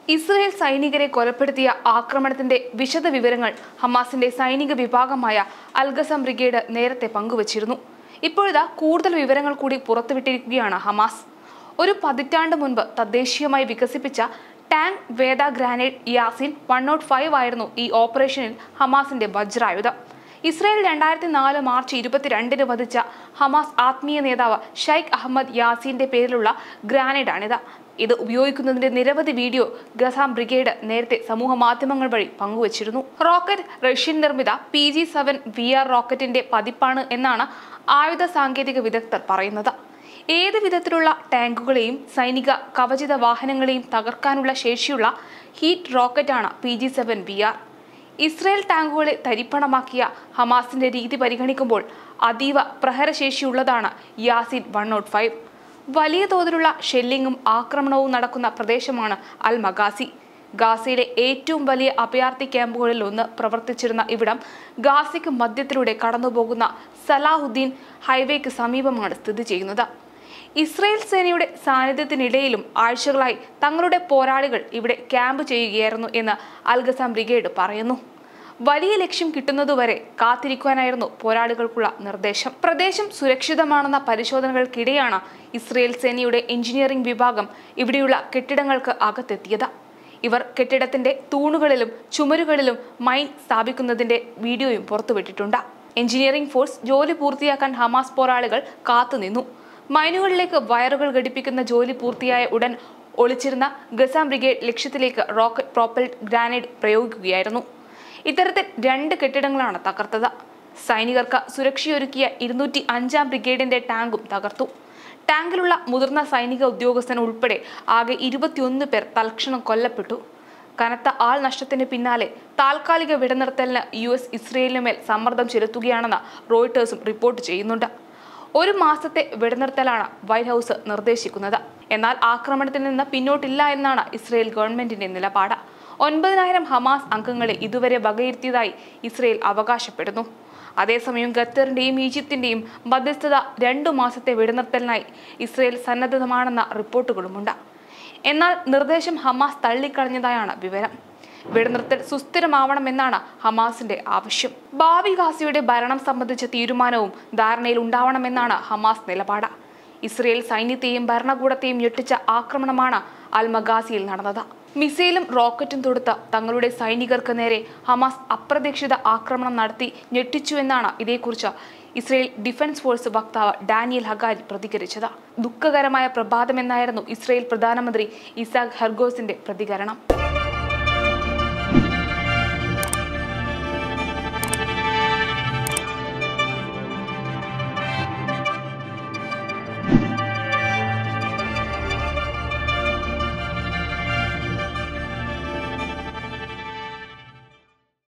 Israel സൈനികരെ കൊലപ്പെടുത്തിയ ആക്രമണത്തിന്റെ വിശദ വിവരങ്ങൾ ഹമാസിന്റെ സൈനിക വിഭാഗമായ അൽഗസം ബ്രിഗേഡ് നേരത്തെ പങ്കുവച്ചിരുന്നു ഇപ്പോഴിതാ കൂടുതൽ വിവരങ്ങൾ കൂടി പുറത്തുവിട്ടിരിക്കുകയാണ് ഹമാസ് ഒരു പതിറ്റാണ്ട് മുൻപ് തദ്ദേശീയമായി വികസിപ്പിച്ച ടാങ്ക് വേദ grenade Yasin one nought five ആയിരുന്നു ഈ ഓപ്പറേഷനിൽ ഹമാസിന്റെ വജ്രായുധം ഇസ്രായേൽ രണ്ടായിരത്തി നാല് മാർച്ച് ഇരുപത്തിരണ്ടിന് വധിച്ച ഹമാസ് ആത്മീയ നേതാവ് ഷൈഖ് അഹമ്മദ് യാസീന്റെ പേരിലുള്ള ഗ്രാനൈഡാണിത് ഇത് ഉപയോഗിക്കുന്നതിന്റെ നിരവധി വീഡിയോ ഗസാം ബ്രിഗേഡ് നേരത്തെ സമൂഹ മാധ്യമങ്ങൾ വഴി പങ്കുവച്ചിരുന്നു റോക്കറ്റ് റഷ്യൻ നിർമ്മിത P G seven V R റോക്കറ്റിന്റെ പതിപ്പാണ് എന്നാണ് ആയുധ സാങ്കേതിക വിദഗ്ധർ പറയുന്നത് ഏത് വിധത്തിലുള്ള ടാങ്കുകളെയും സൈനിക കവചിത വാഹനങ്ങളെയും തകർക്കാനുള്ള ശേഷിയുള്ള ഹീറ്റ് റോക്കറ്റാണ് P G seven V R Israel ടാങ്കുകളെ തരിപ്പണമാക്കിയ ഹമാസിന്റെ രീതി പരിഗണിക്കുമ്പോൾ അതീവ പ്രഹരശേഷിയുള്ളതാണ് യാസിൻ വൺ നോട്ട് ഫൈവ് വലിയ തോതിലുള്ള ഷെല്ലിങ്ങും ആക്രമണവും നടക്കുന്ന പ്രദേശമാണ് അൽ മഗാസി ഗാസയിലെ ഏറ്റവും വലിയ അഭയാർത്ഥി ക്യാമ്പുകളിൽ ഒന്ന് പ്രവർത്തിച്ചിരുന്ന ഇവിടം ഗാസയ്ക്ക് മധ്യത്തിലൂടെ കടന്നുപോകുന്ന സലാഹുദ്ദീൻ ഹൈവേക്ക് സമീപമാണ് സ്ഥിതി ചെയ്യുന്നത് ഇസ്രയേൽ സേനയുടെ സാന്നിധ്യത്തിനിടയിലും ആഴ്ചകളായി തങ്ങളുടെ പോരാളികൾ ഇവിടെ ക്യാമ്പ് ചെയ്യുകയായിരുന്നു എന്ന് അൽഗസാം ബ്രിഗേഡ് പറയുന്നു വലിയ ലക്ഷ്യം കിട്ടുന്നതുവരെ കാത്തിരിക്കുവാനായിരുന്നു പോരാളികൾക്കുള്ള നിർദ്ദേശം പ്രദേശം സുരക്ഷിതമാണെന്ന പരിശോധനകൾക്കിടെയാണ് ഇസ്രയേൽ സേനയുടെ എഞ്ചിനീയറിംഗ് വിഭാഗം ഇവിടെയുള്ള കെട്ടിടങ്ങൾക്ക് അകത്തെത്തിയത് ഇവർ കെട്ടിടത്തിന്റെ തൂണുകളിലും ചുമരുകളിലും മൈൻ സ്ഥാപിക്കുന്നതിന്റെ വീഡിയോയും പുറത്തുവിട്ടിട്ടുണ്ട് എഞ്ചിനീയറിംഗ് ഫോഴ്സ് ജോലി പൂർത്തിയാക്കാൻ ഹമാസ് പോരാളികൾ കാത്തുനിന്നു മൈനുകളിലേക്ക് വയറുകൾ ഘടിപ്പിക്കുന്ന ജോലി പൂർത്തിയായ ഉടൻ ഒളിച്ചിരുന്ന ഗസാം ബ്രിഗേഡ് ലക്ഷ്യത്തിലേക്ക് റോക്കറ്റ് പ്രോപ്പൽഡ് ഗ്രാനൈഡ് പ്രയോഗിക്കുകയായിരുന്നു ഇത്തരത്തിൽ രണ്ട് കെട്ടിടങ്ങളാണ് തകർത്തത് സൈനികർക്ക് സുരക്ഷയൊരുക്കിയ ഇരുന്നൂറ്റി അഞ്ചാം ബ്രിഗേഡിന്റെ ടാങ്കും തകർത്തു ടാങ്കിലുള്ള മുതിർന്ന സൈനിക ഉദ്യോഗസ്ഥൻ ഉൾപ്പെടെ ആകെ ഇരുപത്തിയൊന്ന് പേർ തൽക്ഷണം കൊല്ലപ്പെട്ടു കനത്ത ആൾ നഷ്ടത്തിന് പിന്നാലെ താൽക്കാലിക വെടിനിർത്തലിന് യു എസ് ഇസ്രയേലിന് മേൽ സമ്മർദ്ദം ചെലുത്തുകയാണെന്ന് റോയിട്ടേഴ്സും റിപ്പോർട്ട് ചെയ്യുന്നുണ്ട് ഒരു മാസത്തെ വെടിനിർത്തലാണ് വൈറ്റ് ഹൗസ് നിർദ്ദേശിക്കുന്നത് എന്നാൽ ആക്രമണത്തിൽ നിന്ന് പിന്നോട്ടില്ല എന്നാണ് ഇസ്രയേൽ ഗവൺമെന്റിന്റെ നിലപാട് ഒൻപതിനായിരം ഹമാസ് അംഗങ്ങളെ ഇതുവരെ വകയിരുത്തിയതായി ഇസ്രയേൽ അവകാശപ്പെടുന്നു അതേസമയം ഖത്തറിന്റെയും ഈജിപ്തിന്റെയും മധ്യസ്ഥത രണ്ടു മാസത്തെ വെടിനിർത്തലിനായി ഇസ്രയേൽ സന്നദ്ധമാണെന്ന റിപ്പോർട്ടുകളുമുണ്ട് എന്നാൽ നിർദ്ദേശം ഹമാസ് തള്ളിക്കളഞ്ഞതായാണ് വിവരം വെടിനിർത്തൽ സുസ്ഥിരമാവണമെന്നാണ് ഹമാസിന്റെ ആവശ്യം ഭാവി ഗാസയുടെ ഭരണം സംബന്ധിച്ച തീരുമാനവും ധാരണയിൽ ഉണ്ടാവണമെന്നാണ് ഹമാസ് നിലപാട് ഇസ്രയേൽ സൈന്യത്തെയും ഭരണകൂടത്തെയും ഞെട്ടിച്ച ആക്രമണമാണ് അൽ മഗാസിയിൽ നടന്നത് മിസൈലും റോക്കറ്റും തൊടുത്ത തങ്ങളുടെ സൈനികർക്ക് നേരെ ഹമാസ് അപ്രതീക്ഷിത ആക്രമണം നടത്തി ഞെട്ടിച്ചുവെന്നാണ് ഇതേക്കുറിച്ച് ഇസ്രയേൽ ഡിഫൻസ് ഫോഴ്സ് വക്താവ് ഡാനിയൽ ഹഗാരി പ്രതികരിച്ചത് ദുഃഖകരമായ പ്രഭാതമെന്നായിരുന്നു ഇസ്രയേൽ പ്രധാനമന്ത്രി ഇസാഖ് ഹെർഗോസിന്റെ പ്രതികരണം